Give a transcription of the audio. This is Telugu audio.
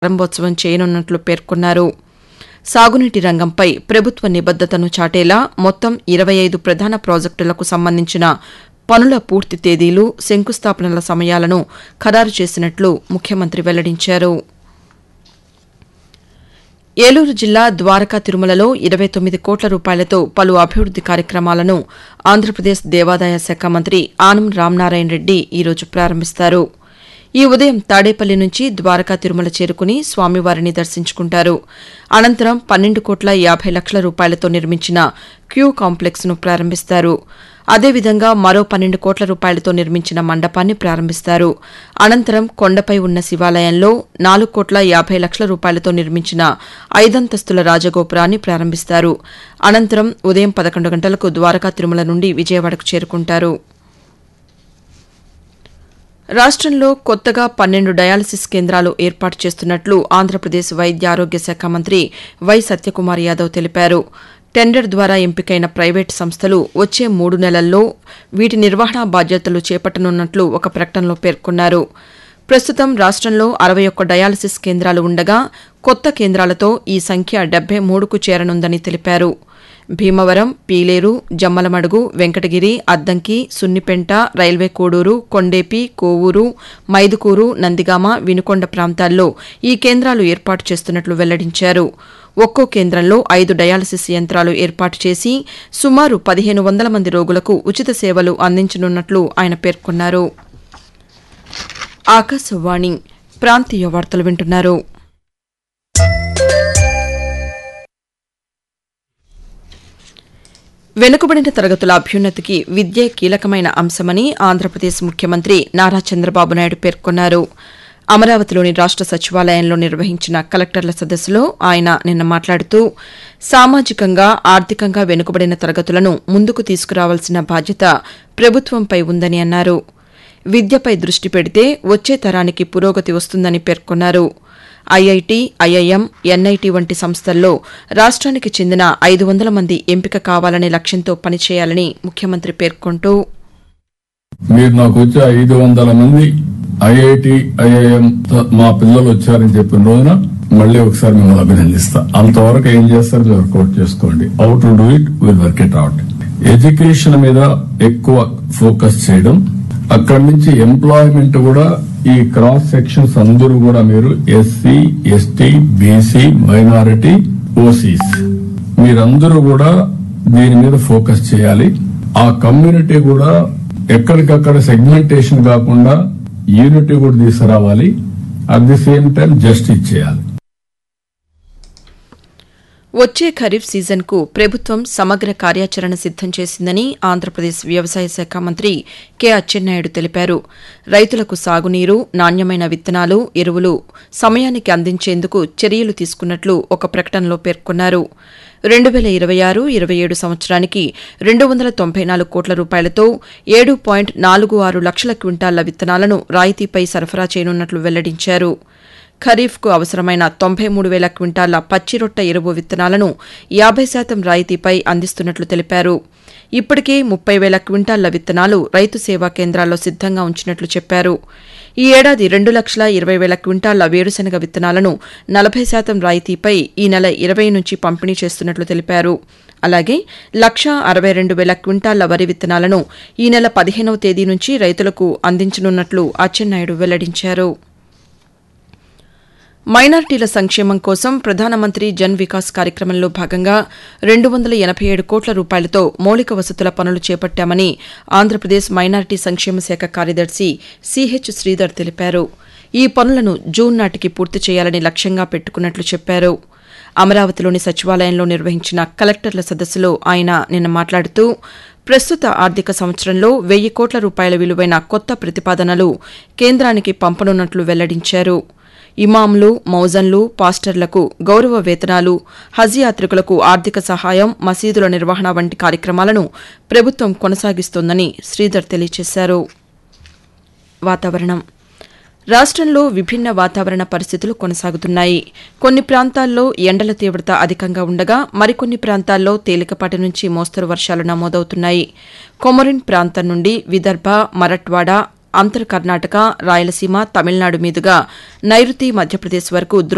ప్రారంభోత్సవం చేయనున్నట్లు పేర్కొన్నారు సాగునీటి రంగంపై ప్రభుత్వ నిబద్దతను చాటేలా మొత్తం ఇరవై ఐదు ప్రధాన ప్రాజెక్టులకు సంబంధించిన పనుల పూర్తి తేదీలు శంకుస్థాపనల సమయాలను ఖరారు చేసినట్లు ముఖ్యమంత్రి వెల్లడించారు ఏలూరు జిల్లా ద్వారకా తిరుమలలో ఇరవై తొమ్మిది కోట్ల రూపాయలతో పలు అభివృద్ది కార్యక్రమాలను ఆంధ్రప్రదేశ్ దేవాదాయ శాఖ మంత్రి ఆనం రామనారాయణ రెడ్డి ఈరోజు ప్రారంభిస్తారు ఈ ఉదయం తాడేపల్లి నుంచి ద్వారకా తిరుమల చేరుకుని స్వామివారిని దర్శించుకుంటారు అనంతరం పన్నెండు కోట్ల యాభై లక్షల రూపాయలతో నిర్మించిన క్యూ కాంప్లెక్స్ ను ప్రారంభిస్తారు అదేవిధంగా మరో పన్నెండు కోట్ల రూపాయలతో నిర్మించిన మండపాన్ని ప్రారంభిస్తారు అనంతరం కొండపై ఉన్న శివాలయంలో నాలుగు కోట్ల యాభై లక్షల రూపాయలతో నిర్మించిన ఐదంతస్తుల రాజగోపురాన్ని ప్రారంభిస్తారు అనంతరం ఉదయం పదకొండు గంటలకు ద్వారకా తిరుమల నుండి విజయవాడకు చేరుకుంటారు రాష్టంలో కొత్తగా పన్నెండు డయాలసిస్ కేంద్రాలు ఏర్పాటు చేస్తున్నట్లు ఆంధ్రప్రదేశ్ వైద్య ఆరోగ్య శాఖ మంత్రి వై సత్యకుమార్ యాదవ్ తెలిపారు టెండర్ ద్వారా ఎంపికైన ప్రైవేటు సంస్థలు వచ్చే మూడు నెలల్లో వీటి నిర్వహణా బాధ్యతలు చేపట్టనున్నట్లు ఒక ప్రకటనలో పేర్కొన్నారు ప్రస్తుతం రాష్టంలో అరవై ఒక్క డయాలసిస్ కేంద్రాలు ఉండగా కొత్త కేంద్రాలతో ఈ సంఖ్య డెబ్బై మూడుకు చేరనుందని తెలిపారు భీమవరం పీలేరు జమ్మలమడుగు వెంకటగిరి అద్దంకి సున్నిపెంట రైల్వే కోడూరు కొండేపి కోవూరు మైదుకూరు నందిగామ వినుకొండ ప్రాంతాల్లో ఈ కేంద్రాలు ఏర్పాటు చేస్తున్నట్లు వెల్లడించారు ఒక్కో కేంద్రంలో ఐదు డయాలసిస్ యంత్రాలు ఏర్పాటు చేసి సుమారు పదిహేను వందల మంది రోగులకు ఉచిత సేవలు అందించనున్నట్లు ఆయన పేర్కొన్నారు ఆకాశవాణి ప్రాంతీయ వార్తలు వింటున్నారు వెనుకబడిన తరగతుల అభ్యున్నతికి విద్యే కీలకమైన అంశమని ఆంధ్రప్రదేశ్ ముఖ్యమంత్రి నారా చంద్రబాబు నాయుడు పేర్కొన్నారు అమరావతిలోని రాష్ట సచివాలయంలో నిర్వహించిన కలెక్టర్ల సదస్సులో ఆయన నిన్న మాట్లాడుతూ సామాజికంగా ఆర్థికంగా వెనుకబడిన తరగతులను ముందుకు తీసుకురావాల్సిన బాధ్యత ప్రభుత్వంపై ఉందని అన్నారు విద్యపై దృష్టి పెడితే వచ్చే తరానికి పురోగతి వస్తుందని పేర్కొన్నారు ఐఐటి ఐఐఎం ఎన్ఐటి వంటి సంస్థల్లో రాష్ట్రానికి చెందిన ఐదు వందల మంది ఎంపిక కావాలనే లక్ష్యంతో పనిచేయాలని ముఖ్యమంత్రి పేర్కొంటూ మీరు నాకు వచ్చే ఐదు వందల మంది ఐఐటి ఐఐఎం మా పిల్లలు వచ్చారని చెప్పిన రోజున మళ్ళీ ఒకసారి మిమ్మల్ని అభినందిస్తా అంతవరకు ఏం చేస్తారు మీరు వర్కౌట్ చేసుకోండి how to do it will work it out education మీద ఎక్కువ ఫోకస్ చేయడం అక్కడి నుంచి ఎంప్లాయ్మెంట్ కూడా ఈ క్రాస్ సెక్షన్స్ అందరూ కూడా మీరు SC ST BC minority OCs మీరందరూ కూడా దీని మీద ఫోకస్ చేయాలి ఆ కమ్యూనిటీ కూడా ఎక్కడికక్కడ సెగ్మెంటేషన్ కాకుండా యూనిటీ కూడా తీసుకురావాలి at the same time justice చేయాలి వచ్చే ఖరీఫ్ సీజన్కు ప్రభుత్వం సమగ్ర కార్యాచరణ సిద్దం చేసిందని ఆంధ్రప్రదేశ్ వ్యవసాయ శాఖ మంత్రి కె అచ్చెన్నాయుడు తెలిపారు రైతులకు సాగునీరు నాణ్యమైన విత్తనాలు ఎరువులు సమయానికి అందించేందుకు చర్యలు తీసుకున్నట్లు ఒక ప్రకటనలో పేర్కొన్నారు రెండు వేల ఇరవై ఆరు ఇరవై ఏడు సంవత్సరానికి రెండు వందల తొంభై నాలుగు కోట్ల రూపాయలతో ఏడు పాయింట్ నాలుగు ఆరు లక్షల క్వింటాళ్ల విత్తనాలను రాయితీపై సరఫరా చేయనున్నట్లు వెల్లడించారు ఖరీఫ్కు అవసరమైన తొంభై మూడు వేల క్వింటాళ్ల పచ్చిరొట్ట ఎరువు విత్తనాలను యాబై శాతం రాయితీపై అందిస్తున్నట్లు తెలిపారు ఇప్పటికే ముప్పై వేల క్వింటాళ్ల విత్తనాలు రైతు సేవా కేంద్రాల్లో సిద్దంగా ఉంచినట్లు చెప్పారు ఈ ఏడాది రెండు లక్షల ఇరవై వేల క్వింటాళ్ల వేరుశనగ విత్తనాలను నలభై శాతం రాయితీపై ఈ నెల ఇరవై నుంచి పంపిణీ చేస్తున్నట్లు తెలిపారు అలాగే లక్ష అరవై రెండు వేల క్వింటాళ్ల వరి విత్తనాలను ఈ నెల పదిహేనవ తేదీ నుంచి రైతులకు అందించనున్నట్లు అచ్చెన్నాయుడు వెల్లడించారు మైనార్టీల సంక్షేమం కోసం ప్రధానమంత్రి జన్ వికాస్ కార్యక్రమంలో భాగంగా రెండు వందల ఎనభై ఏడు కోట్ల రూపాయలతో మౌలిక వసతుల పనులు చేపట్టామని ఆంధ్రప్రదేశ్ మైనార్టీ సంక్షేమ శాఖ కార్యదర్శి సిహెచ్ శ్రీధర్ తెలిపారు ఈ పనులను జూన్ నాటికి పూర్తి చేయాలని లక్ష్యంగా పెట్టుకున్నట్లు చెప్పారు అమరావతిలోని సచివాలయంలో నిర్వహించిన కలెక్టర్ల సదస్సులో ఆయన నిన్న మాట్లాడుతూ ప్రస్తుత ఆర్థిక సంవత్సరంలో వెయ్యి కోట్ల రూపాయల విలువైన కొత్త ప్రతిపాదనలు కేంద్రానికి పంపనున్నట్లు వెల్లడించారు ఇమాంలు మౌజన్లు పాస్టర్లకు గౌరవ వేతనాలు హజ్ యాత్రికులకు ఆర్థిక సహాయం మసీదుల నిర్వహణ వంటి కార్యక్రమాలను ప్రభుత్వం కొనసాగిస్తోందని శ్రీధర్ తెలియజేశారు వాతావరణం రాష్టంలో విభిన్న వాతావరణ పరిస్థితులు కొనసాగుతున్నాయి కొన్ని ప్రాంతాల్లో ఎండల తీవ్రత అధికంగా ఉండగా మరికొన్ని ప్రాంతాల్లో తేలికపాటి నుంచి మోస్తరు వర్షాలు నమోదవుతున్నాయి కొమరిన్ ప్రాంతం నుండి విదర్భ మరట్వాడ అంతర్ కర్ణాటక రాయలసీమ తమిళనాడు మీదుగా నైరుతి మధ్యప్రదేశ్ వరకు